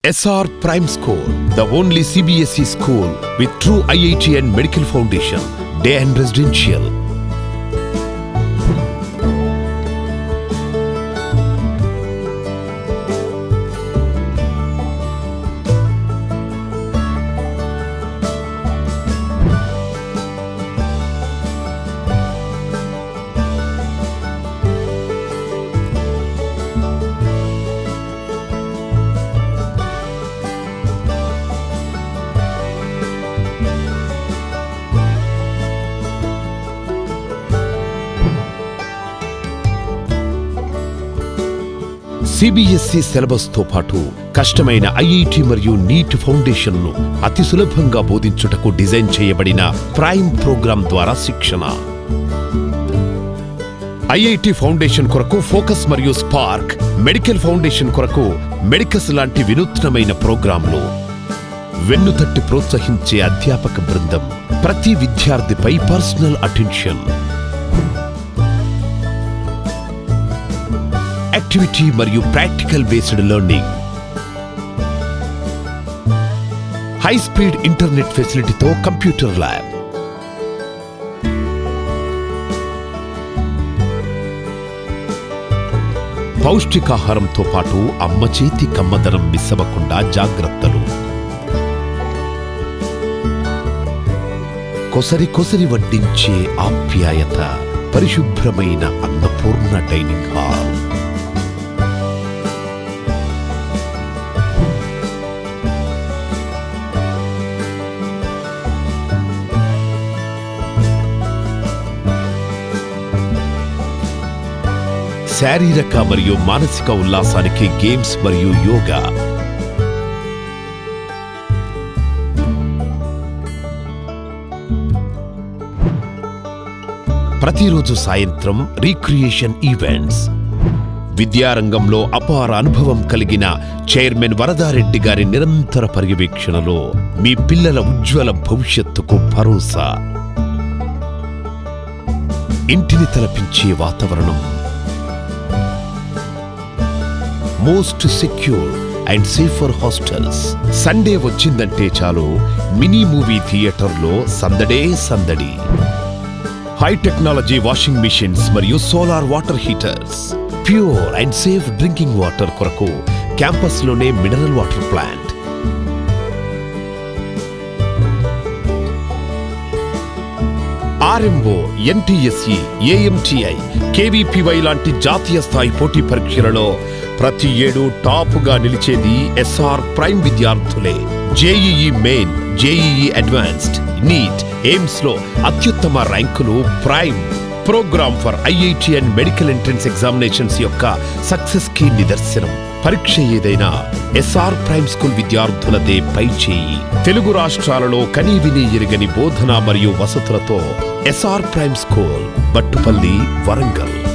SR Prime School, the only CBSE school with true IIT and medical foundation, day and residential. CBSE syllabus తో పాటు కష్టమైన IIT మరియు neat foundation ను అతి సులభంగా బోధించుటకు డిజైన్ చేయబడిన ప్రైమ్ ప్రోగ్రాం ద్వారా శిక్షణ ఐఐటి ఫౌండేషన్ కొరకు ఫోకస్ మరియు స్పార్క్ మెడికల్ ఫౌండేషన్ కొరకు మెడికస్ లాంటి వినూత్నమైన ప్రోగ్రాంలు వెన్నుతట్టి ప్రోత్సహించే అధ్యాపక బృందం ప్రతి విద్యార్థిపై పర్సనల్ అటెన్షన్ యాక్టివిటీ మరియు practical based learning high speed internet ఫెసిలిటీతో కంప్యూటర్ ల్యాబ్ పౌష్టికాహారంతో పాటు అమ్మ చేతి కమ్మదనం మిస్సవ్వకుండా జాగ్రత్తలు కొసరి కొసరి వడ్డించే ఆప్యాయత పరిశుభ్రమైన అన్నపూర్ణ డైనింగ్ హాల్ శారీరక మరియు మానసిక ఉల్లాసానికి గేమ్స్ మరియు యోగా ప్రతిరోజు సాయంత్రం రీక్రియేషన్ ఈవెంట్స్ విద్యారంగంలో అపార అనుభవం కలిగిన చైర్మన్ వరదారెడ్డి గారి నిరంతర పర్యవేక్షణలో మీ పిల్లల ఉజ్వల భవిష్యత్తుకు భరోసా ఇంటిని తలపించే వాతావరణం most secure and safer hostels Sunday వచ్చిందంటే చాలు మినీ మూవీ థియేటర్లో సందడే సందడి హై టెక్నాలజీ వాషింగ్ మిషన్స్ మరియు solar water heaters pure and safe drinking water కొరకు క్యాంపస్లోనే mineral water plant RMO NTSE AMTI KVPY లాంటి జాతీయ స్థాయి పోటీ పరీక్షలలో ప్రతి ఏడు టాప్గా నిలిచేది ఎస్ఆర్ ప్రైమ్ విద్యార్థులే JEE main JEE advanced NEET AIIMS లో అత్యుత్తమ ర్యాంకులు prime programme for IIT and medical entrance examinations యొక్క సక్సెస్ కి నిదర్శనం పరీక్ష ఏదైనా ఎస్ఆర్ ప్రైమ్ స్కూల్ విద్యార్థులదే పై చేయి తెలుగు రాష్ట్రాలలో కనీ విని ఎరుగని బోధన మరియు వసతులతో SR prime school Battupalli Warangal